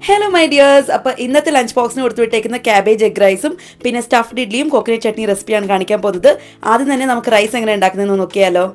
hello my dears അപ്പോൾ ഇന്നത്തെ lunch ബോക്സിന് കൊടുത്തു വിട്ടേക്കുന്ന ക്യാബേജ് എഗ് റൈസും പിന്നെ സ്റ്റഫ്ഡ് ഇഡ്ലിയും കോക്കനട്ട് ചട്നി റെസിപ്പിയാണ് കാണിക്കാൻ പോകുന്നത് ആദ്യം തന്നെ നമുക്ക് റൈസ് എങ്ങനെ ഉണ്ടാക്കുന്നതെന്ന് നോക്കിയാലോ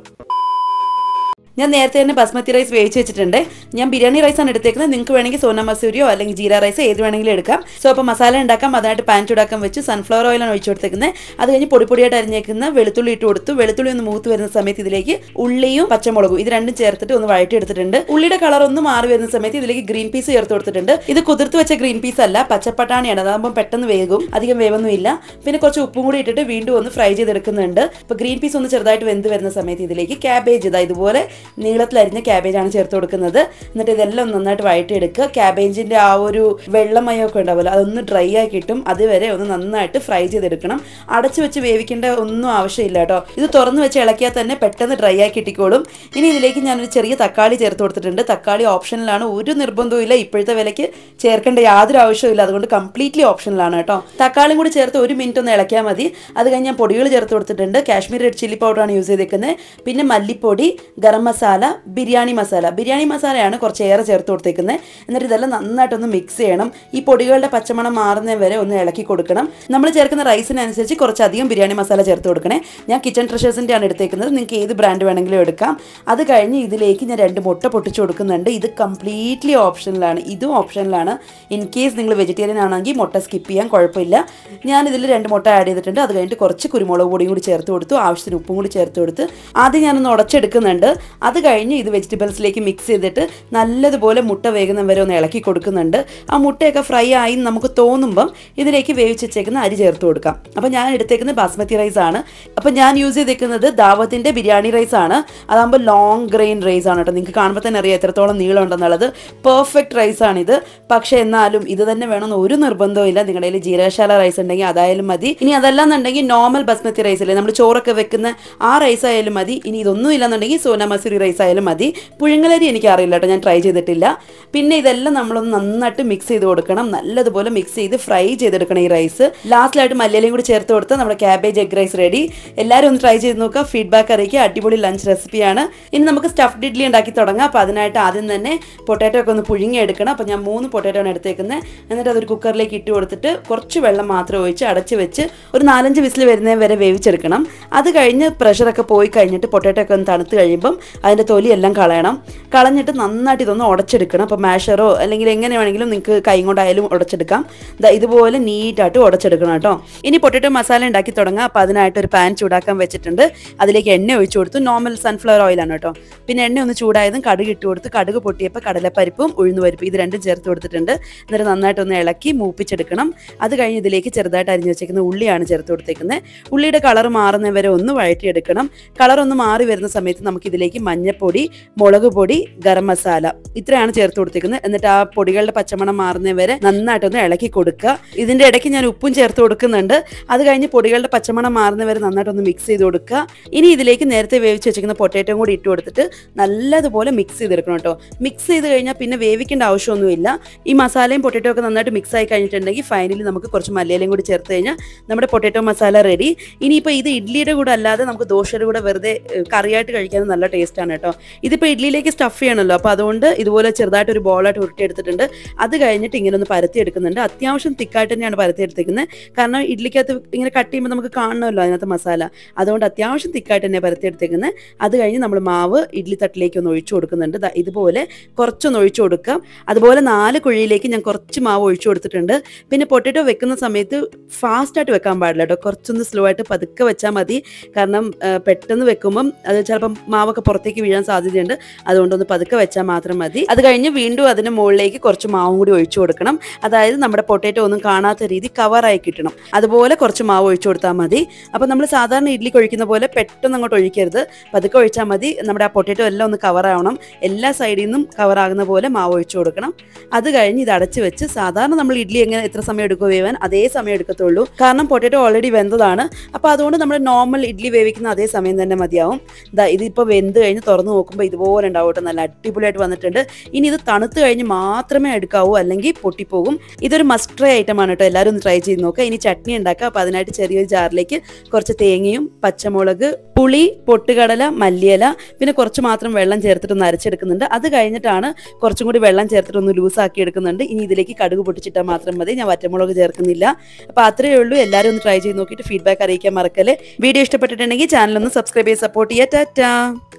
ഞാൻ നേരത്തെ തന്നെ ബസ്മതി റൈസ് വേവിച്ച് വെച്ചിട്ടുണ്ട് ഞാൻ ബിരിയാണി റൈസാണ് എടുത്തേക്കുന്നത് നിങ്ങൾക്ക് വേണമെങ്കിൽ സോന മസൂരിയോ അല്ലെങ്കിൽ ജീര റൈസ് ഏത് വേണമെങ്കിലും എടുക്കാം സോ അപ്പോൾ മസാല ഉണ്ടാക്കാം അതിനായിട്ട് പാൻ ചൂടാക്കാൻ വെച്ച് സൺഫ്ലവർ ഓയിലാണ് ഒഴിച്ചു കൊടുത്തേക്കുന്നത് അത് കഴിഞ്ഞ് പൊടി പൊടിയായിട്ട് അരിഞ്ഞേക്കുന്ന വെളുത്തുള്ളി ഇട്ട് കൊടുത്തു വെളുത്തുള്ളി ഒന്ന് മൂത്ത് വരുന്ന സമയത്ത് ഇതിലേക്ക് ഉള്ളിയും പച്ചമുളകും ഇത് രണ്ടും ചേർത്തിട്ട് ഒന്ന് വഴറ്റി എടുത്തിട്ടുണ്ട് ഉള്ളിയുടെ കളർ ഒന്ന് മാറി വരുന്ന സമയത്ത് ഇതിലേക്ക് ഗ്രീൻ പീസ് ചേർത്ത് കൊടുത്തിട്ടുണ്ട് ഇത് കുതിർത്ത് വെച്ച ഗ്രീൻ പീസ് അല്ല പച്ചപ്പട്ടാണിയാണ് അതാകുമ്പോൾ പെട്ടെന്ന് വേകും അധികം വേവൊന്നും ഇല്ല പിന്നെ കുറച്ച് ഉപ്പും കൂടി ഇട്ടിട്ട് വീണ്ടും ഒന്ന് ഫ്രൈ ചെയ്തെടുക്കുന്നുണ്ട് അപ്പോൾ ഗ്രീൻ പീസ് ഒന്ന് ചെറുതായിട്ട് വെന്ത് വരുന്ന സമയത്ത് ഇതിലേക്ക് ക്യാബേജ് ഇതാ ഇതുപോലെ നീളത്തിലരിഞ്ഞ ക്യാബേജാണ് ചേർത്ത് കൊടുക്കുന്നത് എന്നിട്ട് ഇതെല്ലാം ഒന്ന് നന്നായിട്ട് വഴറ്റിയെടുക്കുക ക്യാബേജിന്റെ ആ ഒരു വെള്ളമയമൊക്കെ ഉണ്ടാവുമല്ലോ അതൊന്ന് ഡ്രൈ ആയി കിട്ടും അതുവരെ ഒന്ന് നന്നായിട്ട് ഫ്രൈ ചെയ്തെടുക്കണം അടച്ചു വെച്ച് വേവിക്കേണ്ട ഒന്നും ആവശ്യമില്ല കേട്ടോ ഇത് തുറന്ന് വെച്ച് ഇളക്കിയാൽ തന്നെ പെട്ടെന്ന് ഡ്രൈ ആയി കിട്ടിക്കോളും ഇനി ഇതിലേക്ക് ഞാനൊരു ചെറിയ തക്കാളി ചേർത്ത് കൊടുത്തിട്ടുണ്ട് തക്കാളി ഓപ്ഷനിലാണ് ഒരു നിർബന്ധവും ഇല്ല ഇപ്പോഴത്തെ വിലയ്ക്ക് ചേർക്കേണ്ട യാതൊരു ആവശ്യമില്ല അതുകൊണ്ട് കംപ്ലീറ്റ്ലി ഓപ്ഷനിലാണ് കേട്ടോ തക്കാളിയും കൂടി ചേർത്ത് ഒരു മിനിറ്റ് ഒന്ന് ഇളക്കിയാൽ മതി അത് കഴിഞ്ഞ് ഞാൻ പൊടികൾ ചേർത്ത് കൊടുത്തിട്ടുണ്ട് കാശ്മീർ റെഡ് ചില്ലി പൗഡറാണ് യൂസ് ചെയ്തേക്കുന്നത് പിന്നെ മല്ലിപ്പൊടി ഗരം മസാല ബിരിയാണി മസാല ബിരിയാണി മസാലയാണ് കുറച്ച് ഏറെ ചേർത്ത് കൊടുത്തേക്കുന്നത് എന്നിട്ട് ഇതെല്ലാം നന്നായിട്ടൊന്ന് മിക്സ് ചെയ്യണം ഈ പൊടികളുടെ പച്ചമണം മാറുന്നത് വരെ ഒന്ന് ഇളക്കി കൊടുക്കണം നമ്മൾ ചേർക്കുന്ന റൈസിനനുസരിച്ച് കുറച്ചധികം ബിരിയാണി മസാല ചേർത്ത് കൊടുക്കണേ ഞാൻ കിച്ചൺ ട്രഷേഴ്സിൻ്റെ ആണ് എടുത്തേക്കുന്നത് നിങ്ങൾക്ക് ഏത് ബ്രാൻഡ് വേണമെങ്കിലും എടുക്കാം അത് കഴിഞ്ഞ് ഇതിലേക്ക് ഞാൻ രണ്ട് മുട്ട പൊട്ടിച്ച് കൊടുക്കുന്നുണ്ട് ഇത് കംപ്ലീറ്റ്ലി ഓപ്ഷനിലാണ് ഇതും ഓപ്ഷനിലാണ് ഇൻ കേസ് നിങ്ങൾ വെജിറ്റേറിയൻ ആണെങ്കിൽ മുട്ട സ്കിപ്പ് ചെയ്യാൻ കുഴപ്പമില്ല ഞാൻ ഇതിൽ രണ്ട് മുട്ട ആഡ് ചെയ്തിട്ടുണ്ട് അത് കഴിഞ്ഞിട്ട് കുറച്ച് കുരുമുളക് പൊടിയും കൂടി ചേർത്ത് കൊടുത്തു ആവശ്യത്തിന് ഉപ്പും കൂടി ചേർത്ത് കൊടുത്ത് ആദ്യം ഞാനൊന്ന് ഉടച്ചെടുക്കുന്നുണ്ട് അത് കഴിഞ്ഞ് ഇത് വെജിറ്റബിൾസിലേക്ക് മിക്സ് ചെയ്തിട്ട് നല്ലതുപോലെ മുട്ട വേഗം വരെ ഒന്ന് ഇളക്കി കൊടുക്കുന്നുണ്ട് ആ മുട്ടയൊക്കെ ഫ്രൈ ആയി എന്ന് നമുക്ക് തോന്നുമ്പം ഇതിലേക്ക് വേവിച്ച് വെച്ചേക്കുന്ന അരി ചേർത്ത് കൊടുക്കാം അപ്പോൾ ഞാൻ എടുത്തേക്കുന്നത് ബാസ്മതി റൈസ് ആണ് അപ്പോൾ ഞാൻ യൂസ് ചെയ്തേക്കുന്നത് ദാവത്തിൻ്റെ ബിരിയാണി റൈസ് ആണ് അതാകുമ്പോൾ ലോങ് ഗ്രെയിൻ റൈസ് ആണ് കേട്ടോ നിങ്ങൾക്ക് കാണുമ്പോൾ തന്നെ അറിയാം എത്രത്തോളം നീളം ഉണ്ടെന്നുള്ളത് പെർഫെക്റ്റ് റൈസ് ആണിത് പക്ഷേ എന്നാലും ഇത് തന്നെ വേണമെന്ന് ഒരു നിർബന്ധവും ഇല്ല നിങ്ങളുടെ കയ്യിൽ ജീരകശാല റൈസ് ഉണ്ടെങ്കിൽ അതായാലും മതി ഇനി അതല്ലാന്നുണ്ടെങ്കിൽ നോർമൽ ബസ്മതി റൈസ് അല്ലേ നമ്മൾ ചോറൊക്കെ വെക്കുന്ന ആ റൈസ് ആയാലും മതി ഇനി ഇതൊന്നും ഇല്ലെന്നുണ്ടെങ്കിൽ സോന മസൂരി റൈസ് ആയാലും മതി പുഴുങ്ങലരി എനിക്ക് അറിയില്ല കേട്ടോ ഞാൻ ട്രൈ ചെയ്തിട്ടില്ല പിന്നെ ഇതെല്ലാം നമ്മളൊന്ന് നന്നായിട്ട് മിക്സ് ചെയ്ത് കൊടുക്കണം നല്ലതുപോലെ മിക്സ് ചെയ്ത് ഫ്രൈ ചെയ്തെടുക്കണം ഈ റൈസ് ലാസ്റ്റിലായിട്ട് മല്ലിയിലയും കൂടി ചേർത്ത് കൊടുത്ത് നമ്മുടെ ക്യാബേജ് എഗ് റൈസ് റെഡി എല്ലാവരും ഒന്ന് ട്രൈ ചെയ്ത് നോക്കുക ഫീഡ്ബാക്ക് അറിയിക്കുക അടിപൊളി ലഞ്ച് റെസിപ്പിയാണ് ഇനി നമുക്ക് സ്റ്റഫ്ഡ് ഇഡ്ഡലി ഉണ്ടാക്കി തുടങ്ങാം അപ്പോൾ അതിനായിട്ട് ആദ്യം തന്നെ പൊട്ടാറ്റോ ഒക്കെ ഒന്ന് പുഴുങ്ങി എടുക്കണം അപ്പോൾ ഞാൻ മൂന്ന് പൊട്ടാറ്റോ ആണ് എടുത്തേക്കുന്നത് എന്നിട്ട് അതൊരു കുക്കറിലേക്ക് ഇട്ട് കൊടുത്തിട്ട് കുറച്ച് വെള്ളം മാത്രം ഒഴിച്ച് അടച്ച് വെച്ച് ഒരു നാലഞ്ച് വിസിൽ വരുന്നതിന് വരെ വേവിച്ചെടുക്കണം അത് കഴിഞ്ഞ് പ്രഷറൊക്കെ പോയി കഴിഞ്ഞിട്ട് പൊട്ടാറ്റോ ഒക്കെ ഒന്ന് തണുത്ത് കഴിയുമ്പം അതിൻ്റെ തൊലി എല്ലാം കളയണം കളഞ്ഞിട്ട് നന്നായിട്ട് ഇതൊന്ന് ഉടച്ചെടുക്കണം അപ്പോൾ മാഷറോ അല്ലെങ്കിൽ എങ്ങനെ വേണമെങ്കിലും നിങ്ങൾക്ക് കൈ കൊണ്ടായാലും ഉടച്ചെടുക്കാം ദാ ഇതുപോലെ നീറ്റായിട്ട് ഉടച്ചെടുക്കണം കേട്ടോ ഇനി പൊട്ടറ്റോ മസാല ഉണ്ടാക്കി തുടങ്ങാം അപ്പോൾ അതിനായിട്ട് ഒരു പാൻ ചൂടാക്കാൻ വെച്ചിട്ടുണ്ട് അതിലേക്ക് എണ്ണ ഒഴിച്ചു കൊടുത്തു നോർമൽ സൺഫ്ലവർ ഓയിലാണ് കേട്ടോ പിന്നെ എണ്ണ ഒന്ന് ചൂടായതും കടുക് ഇട്ട് കൊടുത്ത് കടുക് പൊട്ടിയപ്പോൾ കടലപ്പരിപ്പും ഉഴുന്നുപരിപ്പും ഇത് രണ്ടും ചേർത്ത് കൊടുത്തിട്ടുണ്ട് എന്നിട്ട് നന്നായിട്ടൊന്ന് ഇളക്കി മൂപ്പിച്ചെടുക്കണം അത് കഴിഞ്ഞ് ഇതിലേക്ക് ചെറുതായിട്ട് അരിഞ്ഞു വെച്ചേക്കുന്ന ഉള്ളിയാണ് ചേർത്ത് കൊടുത്തേക്കുന്നത് ഉള്ളിയുടെ കളർ മാറുന്നവരെ ഒന്ന് വഴറ്റിയെടുക്കണം കളർ ഒന്ന് മാറി വരുന്ന സമയത്ത് നമുക്ക് ഇതിലേക്ക് മഞ്ഞൾപ്പൊടി മുളക് പൊടി ഗരം മസാല ഇത്രയാണ് ചേർത്ത് കൊടുത്തേക്കുന്നത് എന്നിട്ട് ആ പൊടികളുടെ പച്ചമണം മാറുന്നവരെ നന്നായിട്ടൊന്ന് ഇളക്കി കൊടുക്കുക ഇതിന്റെ ഇടയ്ക്ക് ഞാൻ ഉപ്പും ചേർത്ത് കൊടുക്കുന്നുണ്ട് അത് കഴിഞ്ഞ് പൊടികളുടെ പച്ചമണം മാറുന്നവരെ നന്നായിട്ടൊന്ന് മിക്സ് ചെയ്ത് കൊടുക്കുക ഇനി ഇതിലേക്ക് നേരത്തെ വേവിച്ച് വെച്ചിരിക്കുന്ന പൊട്ടേറ്റോ കൂടി ഇട്ട് കൊടുത്തിട്ട് നല്ലതുപോലെ മിക്സ് ചെയ്തെടുക്കണം കേട്ടോ മിക്സ് ചെയ്ത് കഴിഞ്ഞാൽ പിന്നെ വേവിക്കേണ്ട ആവശ്യമൊന്നുമില്ല ഈ മസാലയും പൊട്ടേറ്റോ ഒക്കെ നന്നായിട്ട് മിക്സ് ആയി കഴിഞ്ഞിട്ടുണ്ടെങ്കിൽ ഫൈനലി നമുക്ക് കുറച്ച് മല്ലിയിലയും കൂടി ചേർത്ത് കഴിഞ്ഞാൽ നമ്മുടെ പൊട്ടേറ്റോ മസാല റെഡി ഇനിയിപ്പോൾ ഇത് ഇഡ്ലിയുടെ കൂടെ അല്ലാതെ നമുക്ക് ദോശയുടെ കൂടെ വെറുതെ ഏഹ്, കറിയായിട്ട് കഴിക്കാൻ നല്ല ടേസ്റ്റാണ് കേട്ടോ ഇതിപ്പോൾ ഇഡ്ലിയിലേക്ക് സ്റ്റഫ് ചെയ്യണമല്ലോ അപ്പോൾ അതുകൊണ്ട് ഇതുപോലെ ചെറുതായിട്ട് ഒരു ബോളായിട്ട് ഉരുട്ടിയെടുത്തിട്ടുണ്ട് അത് കഴിഞ്ഞിട്ട് ഇങ്ങനെ ഒന്ന് പരത്തി എടുക്കുന്നുണ്ട് അത്യാവശ്യം തിക്കായിട്ട് തന്നെയാണ് പരത്തി എടുത്തേക്കുന്നത് കാരണം ഇഡ്ലിക്കകത്ത് ഇങ്ങനെ കട്ട് ചെയ്യുമ്പോൾ നമുക്ക് കാണണമല്ലോ അതിനകത്ത് മസാല അതുകൊണ്ട് അത്യാവശ്യം തിക്കായിട്ട് തന്നെ പരത്തി എടുത്തേക്കുന്നത് അത് കഴിഞ്ഞ് നമ്മൾ മാവ് ഇഡ്ലി തട്ടിലേക്ക് ഒന്ന് ഒഴിച്ചു കൊടുക്കുന്നുണ്ട് ദാ ഇതുപോലെ കുറച്ചൊന്ന് ഒഴിച്ചു കൊടുക്കാം അതുപോലെ നാല് കുഴിയിലേക്ക് ഞാൻ കുറച്ച് മാവ് ഒഴിച്ചു കൊടുത്തിട്ടുണ്ട് പിന്നെ പൊട്ടറ്റോ വെക്കുന്ന സമയത്ത് ഫാസ്റ്റായിട്ട് വെക്കാൻ പാടില്ല കേട്ടോ കുറച്ചൊന്ന് സ്ലോ ആയിട്ട് പതുക്കെ വെച്ചാൽ മതി കാരണം ആ, പെട്ടെന്ന് വെക്കുമ്പം അത് ചിലപ്പം മാവൊക്കെ പുറത്തേക്ക് വീഴാൻ സാധ്യതയുണ്ട് അതുകൊണ്ടൊന്ന് പതുക്കെ വെച്ചാൽ മാത്രം മതി അത് കഴിഞ്ഞ് വീണ്ടും അതിന് മുകളിലേക്ക് കുറച്ച് മാവും കൂടി ഒഴിച്ചു കൊടുക്കണം അതായത് നമ്മുടെ പൊട്ടേറ്റോ ഒന്നും കാണാത്ത രീതി കവറായി കിട്ടണം അതുപോലെ കുറച്ച് മാവ് ഒഴിച്ചു കൊടുത്താൽ മതി അപ്പോൾ നമ്മൾ സാധാരണ ഇഡ്ഡലിക്ക് ഒഴിക്കുന്ന പോലെ പെട്ടെന്ന് അങ്ങോട്ട് ഒഴിക്കരുത് പതുക്കെ ഒഴിച്ചാൽ മതി നമ്മുടെ ആ പൊട്ടേറ്റോ എല്ലാം ഒന്ന് കവറാവണം എല്ലാ സൈഡിൽ നിന്നും കവറാകുന്ന പോലെ മാവ് ഒഴിച്ചു കൊടുക്കണം അത് കഴിഞ്ഞ് ഇത് അടച്ച് വെച്ച് സാധാരണ നമ്മൾ ഇഡ്ഡലി എങ്ങനെ എത്ര സമയം എടുക്കുക വേവാൻ അതേ സമയം എടുക്കത്തുള്ളൂ കാരണം പൊട്ടേറ്റോ ഓൾറെഡി വെന്തതാണ് അപ്പോൾ അതുകൊണ്ട് നമ്മൾ നോർമൽ ഇഡ്ഡലി വേവിക്കുന്ന അതേ സമയം തന്നെ മതിയാവും ദാ ഇതിപ്പോൾ വെന്ത് കഴിഞ്ഞ് കഴിഞ്ഞ് തുറന്ന് നോക്കുമ്പോൾ ഇതുപോലെ ഉണ്ടാവും കേട്ടോ നല്ല അടിപൊളിയായിട്ട് വന്നിട്ടുണ്ട് ഇനി ഇത് തണുത്ത് കഴിഞ്ഞ് മാത്രമേ എടുക്കാവൂ അല്ലെങ്കിൽ പൊട്ടിപ്പോകും ഇതൊരു മസ്റ്റ് ട്രൈ ഐറ്റമാണ് കേട്ടോ എല്ലാവരും ഒന്ന് ട്രൈ ചെയ്ത് നോക്കുക ഇനി ചട്നി ഉണ്ടാക്കുക അപ്പോൾ അതിനായിട്ട് ചെറിയൊരു ജാറിലേക്ക് കുറച്ച് തേങ്ങയും പച്ചമുളക് പുളി പൊട്ടുകടല മല്ലിയില പിന്നെ കുറച്ച് മാത്രം വെള്ളം ചേർത്തിട്ട് ഒന്ന് അരച്ചെടുക്കുന്നുണ്ട് അത് കഴിഞ്ഞിട്ടാണ് കുറച്ചും കൂടി വെള്ളം ചേർത്തിട്ട് ഒന്ന് ലൂസാക്കി എടുക്കുന്നുണ്ട് ഇനി ഇതിലേക്ക് കടുക് പൊട്ടിച്ചിട്ടാൽ മാത്രം മതി ഞാൻ വറ്റമുളക് ചേർക്കുന്നില്ല അപ്പോൾ അത്രയേ ഉള്ളൂ എല്ലാവരും ഒന്ന് ട്രൈ ചെയ്ത് നോക്കിയിട്ട് ഫീഡ്ബാക്ക് അറിയിക്കാൻ മറക്കല്ലേ വീഡിയോ ഇഷ്ടപ്പെട്ടിട്ടുണ്ടെങ്കിൽ ചാനൽ ഒന്ന് സബ്സ്ക്രൈബ് ചെയ്ത് സപ്പോർട്ട് ചെയ്യുക ടാറ്റാ